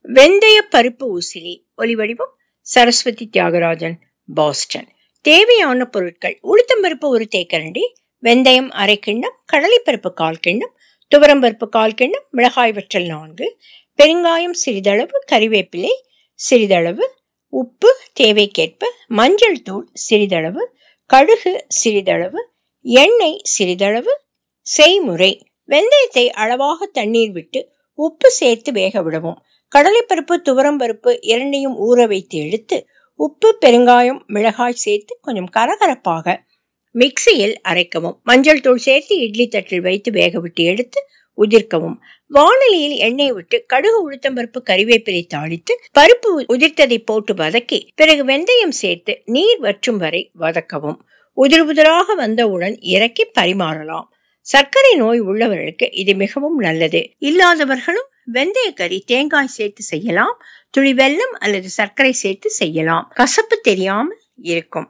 வெந்தய பருப்பு உசிலி ஒலிவடிவம் சரஸ்வதி தியாகராஜன் பாஸ்டன் தேவையான பொருட்கள் உளுத்தம்பருப்பு ஒரு தேக்கரண்டி வெந்தயம் அரை கிண்ணம் கடலைப்பருப்பு கால் கிண்ணம் துவரம்பருப்பு கால் கிண்ணம் மிளகாய் வற்றல் நான்கு பெருங்காயம் சிறிதளவு கறிவேப்பிலை சிறிதளவு உப்பு தேவைக்கேற்ப மஞ்சள் தூள் சிறிதளவு கடுகு சிறிதளவு எண்ணெய் சிறிதளவு செய்முறை வெந்தயத்தை அளவாக தண்ணீர் விட்டு உப்பு சேர்த்து வேக விடவும் கடலைப்பருப்பு துவரம்பருப்பு இரண்டையும் ஊற வைத்து எடுத்து உப்பு பெருங்காயம் மிளகாய் சேர்த்து கொஞ்சம் கரகரப்பாக மிக்சியில் அரைக்கவும் மஞ்சள் தூள் சேர்த்து இட்லி தட்டில் வைத்து வேக விட்டு எடுத்து உதிர்க்கவும் வானலியில் எண்ணெய் விட்டு கடுகு உளுத்தம்பருப்பு கறிவேப்பிலை தாளித்து பருப்பு உதிர்த்ததை போட்டு வதக்கி பிறகு வெந்தயம் சேர்த்து நீர் வற்றும் வரை வதக்கவும் உதிர் உதிராக வந்தவுடன் இறக்கி பரிமாறலாம் சர்க்கரை நோய் உள்ளவர்களுக்கு இது மிகவும் நல்லது இல்லாதவர்களும் வெந்தய கறி தேங்காய் சேர்த்து செய்யலாம் துளி வெல்லம் அல்லது சர்க்கரை சேர்த்து செய்யலாம் கசப்பு தெரியாமல் இருக்கும்